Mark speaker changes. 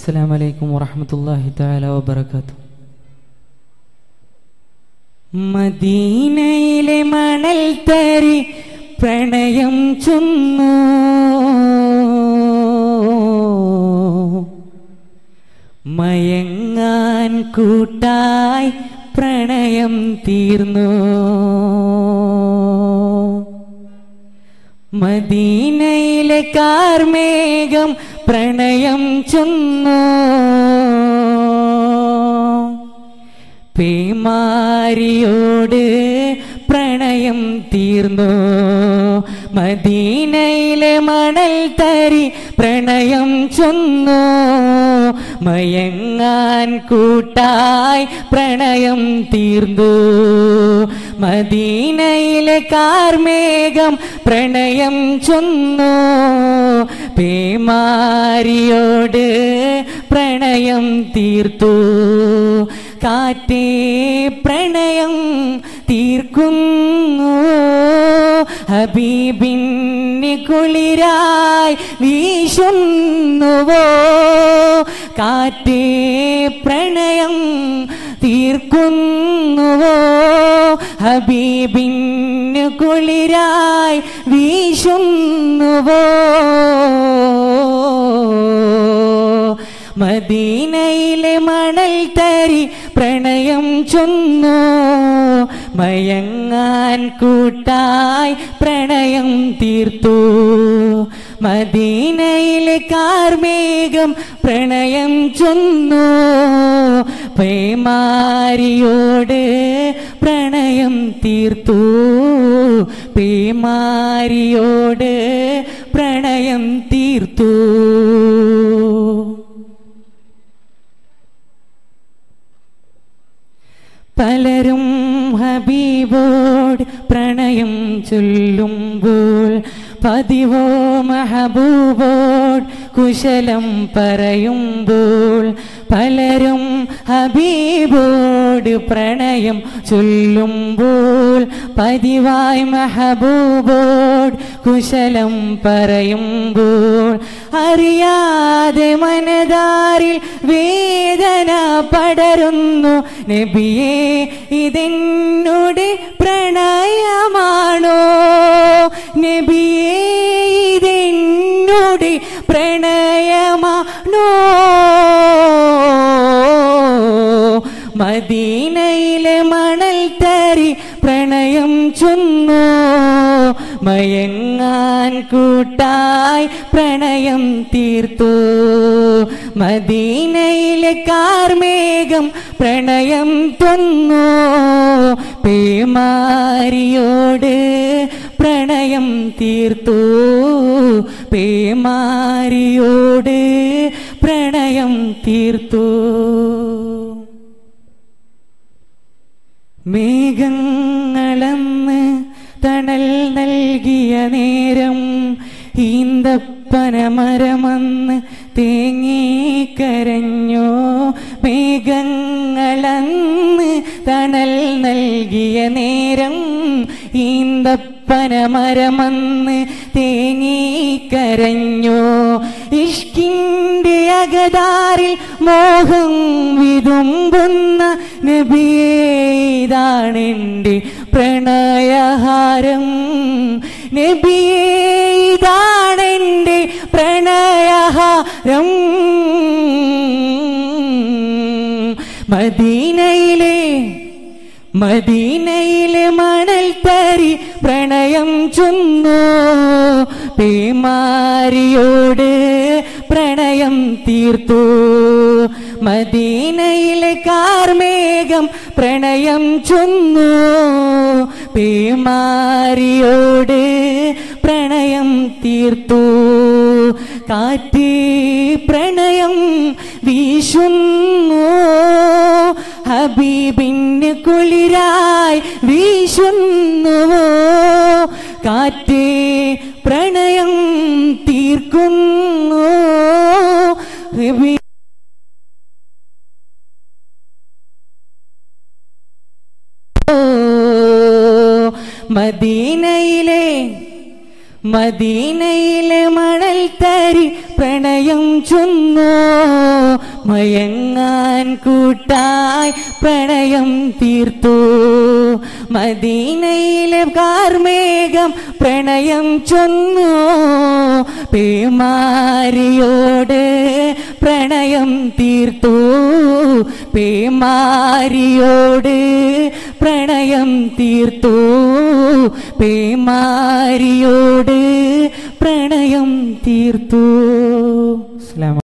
Speaker 1: السلام عليكم ورحمة الله تعالى وبركاته മദീനയിലെ മണൽ തരി പ്രണയം ചൊന്നു മയങ്ങാൻ കൂട്ടായി പ്രണയം തീർന്നു മദീനയിലെ കാർമേഘം പ്രണയം ചൊന്നു പേമാരിയോട് പ്രണയം തീർന്നു മദീനയിലെ മണൽ തരി പ്രണയം ചൊന്നു മയങ്ങാൻ കൂട്ടായി പ്രണയം തീർന്നു മദീനയിലെ കാർമേഘം പ്രണയം ചൊന്നു പേമാരിയോട് പ്രണയം തീർത്തു കാറ്റേ പ്രണയം തീർക്കുന്നു ഹബീബിന് കുളിരായി വീശുന്നുവോ കാറ്റേ പ്രണയം തീർക്കുന്നുവോ ഹബീബിന് കുളിരായി വീശുന്നുവോ മദീനയിലെ മണൽ തരി പ്രണയം ചൊന്നു മയങ്ങാൻ കൂട്ടായി പ്രണയം തീർത്തു മദീനയിലെ കാർമേഘം പ്രണയം ചൊന്നു പേമാരിയോട് പ്രണയം തീർത്തു പേമാരിയോട് പ്രണയം തീർത്തു പലരും ഹബീബോട് പ്രണയം ചൊല്ലുമ്പോൾ പതിവോ മഹബൂബോട് കുശലം പറയുമ്പോൾ പലരും ഹബീബോട് പ്രണയം ചൊല്ലുമ്പോൾ പതിവായി മഹബൂബോട് കുശലം പറയുമ്പോൾ അറിയാതെ മനതാരിൽ വേദന പടരുന്നു നബിയേ ഇതെന്നോട് പ്രണയമാണോ നബിയേ ഇതെന്നോട് പ്രണയമാണോ മദീനയിലെ മണൽ തരി പ്രണയം ചൊന്നു മയങ്ങാൻ കൂട്ടായി പ്രണയം തീർത്തു മദീനയിലെ കാർമേഘം പ്രണയം തൊന്നു പേമാരിയോട് പ്രണയം തീർത്തു പേമാരിയോട് പ്രണയം തീർത്തു മേഘങ്ങളന്ന് തണൽ നൽകിയ നേരം ഈന്തപ്പനമരമന്ന് തേങ്ങിക്കരഞ്ഞോ മേഘങ്ങളന്ന് തണൽ നൽകിയ നേരം ഈന്തപ്പനമരമന്ന് തേങ്ങിക്കരഞ്ഞോ ഇഷ്കിൻ്റെ അകതാരിൽ മോഹം വിതുമ്പുന്ന നബിയേതാണെൻ്റെ പ്രണയഹാരം നബിയേതാണെൻ്റെ പ്രണയഹാരം മദീനയിലെ മദീനയിലെ മണൽ തരി പ്രണയം ചൊന്നു പേമാരിയോട് പ്രണയം തീർത്തു മദീനയിലെ കാർമേഘം പ്രണയം ചൊന്നു പേമാരിയോട് പ്രണയം തീർത്തു കാറ്റി പ്രണയം വീശുന്നു ഹബീബിന് കുളിരായി വീശുന്നുവോ കാറ്റേ പ്രണയം തീർക്കുന്നു ഹബീ മദീനയിലെ മദീനയിലെ മണൽ കടൽ തരി പ്രണയം ചൊന്നു മയങ്ങാൻ കൂട്ടായി പ്രണയം തീർത്തു മദീനയിലെ കാർമേഘം പ്രണയം ചൊന്നു പേമാരിയോട് പ്രണയം തീർത്തു പേമാരിയോട് പ്രണയം തീർത്തു പേമാരിയോട് പ്രണയം തീർത്തു അസ്സലാമു